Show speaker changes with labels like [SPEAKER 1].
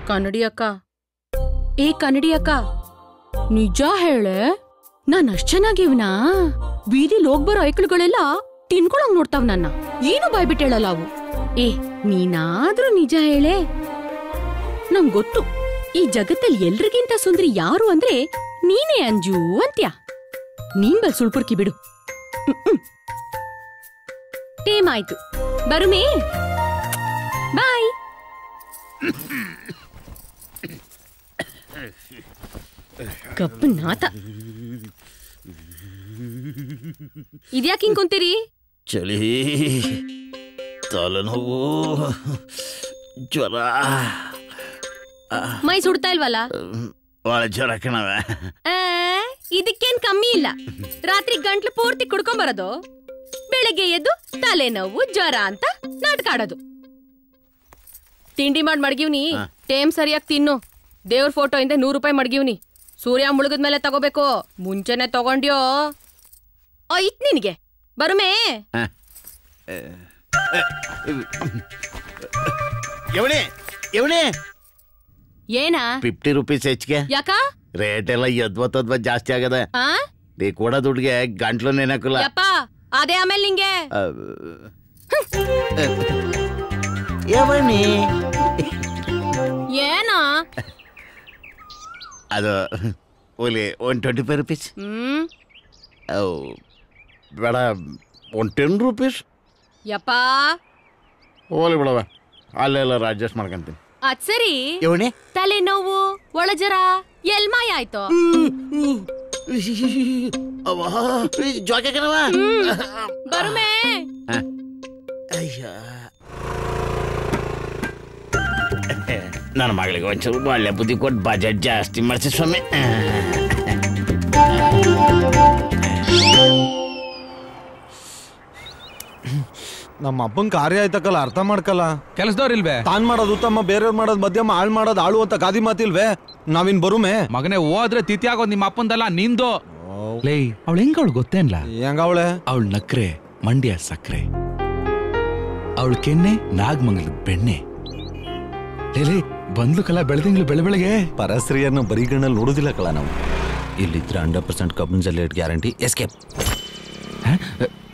[SPEAKER 1] ಕನ್ನಡಿ ಅಕ್ಕ ಏ ಕನ್ನಡಿ ಅಕ್ಕ ನಿಜ ಹೇಳೆ ನಾನ್ ಅಷ್ಟ್ ಚೆನ್ನಾಗಿವ್ನಾ ಬೀದಿಲ್ ಹೋಗ್ಬರೋ ಐಕ್ಳುಗಳೆಲ್ಲ ತಿನ್ಕೊಳಂಗ್ ನೋಡ್ತಾವ್ ನನ್ನ ಏನು ಬಾಯ್ಬಿಟ್ಟು ಹೇಳಲ್ಲ ಅವು ಏ ನೀನಾದ್ರೂ ನಿಜ ಹೇಳೆ ನಂಗ್ ಗೊತ್ತು ಈ ಜಗತ್ತಲ್ಲಿ ಎಲ್ರಿಗಿಂತ ಸುಂದರಿ ಯಾರು ಅಂದ್ರೆ ನೀನೇ ಅಂಜು ಅಂತ್ಯ ನೀನ್ ಬಲ್ ಸುಳ್ಪುರ್ಕಿ ಬಿಡು ಹ್ಮ್, ಹ್ಮ್. ಟೇಮ್ ಆಯ್ತು ಬರುಮೇ ಬಾಯ್ ಕಪ್ಪು ನಾತ ಇದ್ಯಾಕ್ ಹಿಂಗ್ ಕುಂತೀರಿ
[SPEAKER 2] ಚಳಿ ತಲೆನೋವು ಜ್ವರ
[SPEAKER 1] ಮೈ ಸುಡ್ತಾ ಇಲ್ವಲ್ಲ
[SPEAKER 2] ಭಾಳ ಜ್ವರ ಕಣವ
[SPEAKER 1] ಆ, ಇದಕ್ಕೇನ್ ಕಮ್ಮಿ ಇಲ್ಲ ರಾತ್ರಿ ಗಂಟ್ಲು ಪೂರ್ತಿ ಕುಡ್ಕೊಂಡ್ ಬರೋದು ಬೆಳಗ್ಗೆ ಎದ್ದು ತಲೆನೋವು ಜ್ವರ ಅಂತ ನಾಟಕ ಆಡೋದು ತಿಂಡಿ ಮಾಡ್ ಮಡ್ಗಿವ್ನಿ
[SPEAKER 2] ಹಾ.
[SPEAKER 1] ಟೇಮ್ ಸರಿಯಾಗಿ ತಿನ್ನು ದೇವ್ರ ಫೋಟೋ ಇಂದ ನೂರು ರೂಪಾಯಿ ಮಡ್ಗಿವ್ನಿ ಸೂರ್ಯ ಮುಳುಗದ್ಮೇಲೆ ತಗೋಬೇಕು ಮುಂಚೆನೆ ತಗೊಂಡ್ಯೋ ಐತ್ ನಿನ್ಗೆ ಬರುಮೇ
[SPEAKER 2] ಎವಣಿ ಎವಣಿ
[SPEAKER 1] ಏನಾ
[SPEAKER 2] ಫಿಫ್ಟಿ ರುಪೀಸ್ ಹೆಚ್ಚಿಗೆ
[SPEAKER 1] ಯಾಕ
[SPEAKER 2] ರೇಟ್ ಎಲ್ಲ ಯದ್ವತ್ತದ್ವ ಜಾಸ್ತಿ ಆಗದೆ
[SPEAKER 1] ಆ
[SPEAKER 2] ನೀ ಕೊಡೋ ದುಡ್ಡಿಗೆ ಗಂಟ್ಲು ನೆನಕಲ್ಲ
[SPEAKER 1] ಯಪ್ಪ ಅದೇ ಆಮೇಲೆ ನಿಂಗೆ
[SPEAKER 2] ಯವಣಿ
[SPEAKER 1] ಏನಾ
[SPEAKER 2] ಅದು only one twenty five rupees
[SPEAKER 1] hmm
[SPEAKER 2] ಬೇಡ ಒನ್ ಟೆನ್ ರುಪೀಸ್
[SPEAKER 1] ಯಪ್ಪ
[SPEAKER 2] ಹೋಲಿ ಬಿಡವ ಅಲ್ಲೆಲ್ಲ ಅಡ್ಜಸ್ಟ್ ಮಾಡ್ಕೊಂತೀನಿ
[SPEAKER 1] ಅದ್ ಸರಿ
[SPEAKER 2] ಯವಣಿ
[SPEAKER 1] ತಲೆನೋವು ಒಳಜರ ಎಲ್ ಮಾಯ ಆಯ್ತು
[SPEAKER 2] ಜೋಕೆ ಕಣವ
[SPEAKER 1] ಬರುಮೇ
[SPEAKER 2] ಅಯ್ಯ ನನ್ನ ಮಗಳಿಗೆ ಒಂಚೂರು ಒಳ್ಳೆ ಬುದ್ಧಿ ಕೊಟ್ಟು ಬಜೆಟ್ ಜಾಸ್ತಿ ಮಾಡಿಸಿ ಸ್ವಾಮಿ
[SPEAKER 3] ನಮ್ಮ ಅಪ್ಪನ್ ಕಾರ್ಯ ಆಯ್ತಕ್ಕಲ್ಲ ಅರ್ಥ ಮಾಡ್ಕಲ್ಲ
[SPEAKER 4] ಕೆಲಸದವ್ರಿಲ್ವೇ
[SPEAKER 3] ತಾನ್ ಮಾಡೋದು ಉತ್ತಮ ಬೇರೆಯವ್ರು ಮಾಡೋದು ಮಧ್ಯಮ ಹಾಳ್ ಮಾಡೋದು ಆಳು ಅಂತ ಗಾದಿ ಮಾತಿಲ್ವೇ ನಾವಿನ್ ಬರುಮೆ
[SPEAKER 4] ಮಗನೇ ಹೋದ್ರೆ ತಿಥಿ ಆಗೋದು ನಿಮ್ಮ ಅಪ್ಪಂದಲ್ಲ ನಿಂದು ಲೇ ಅವಳು ಹೆಂಗ ಅವಳು ಗೊತ್ತೇನ್ಲ
[SPEAKER 3] ಹೆಂಗ ಅವಳೆ
[SPEAKER 4] ಅವಳು ನಕ್ರೆ ಮಂಡ್ಯ ಸಕ್ರೆ ಅವಳು ಕೆನ್ನೆ ನಾಗಮಂಗಲದ ಬೆಣ್ಣೆ ಲೇ ಲೇ ಬಂದ್ಲು ಕಲ ಬೆಳೆದಿಂಗ್ಳು ಬೆಳೆ ಬೆಳಗ್ಗೆ
[SPEAKER 3] ಪರಸ್ತ್ರೀಯರನ್ನ ಬರಿಗಣ್ಣಲ್ಲಿ ನೋಡುದಿಲ್ಲ ಕಲ ನಾವು ಇಲ್ಲಿದ್ರೆ ಹಂಡ್ರೆಡ್ ಪರ್ಸೆಂಟ್ ಕಬ್ಬಿನ ಜಲ್ಲೇಟ್ ಗ್ಯಾರಂಟಿ ಎಸ್ಕೇಪ್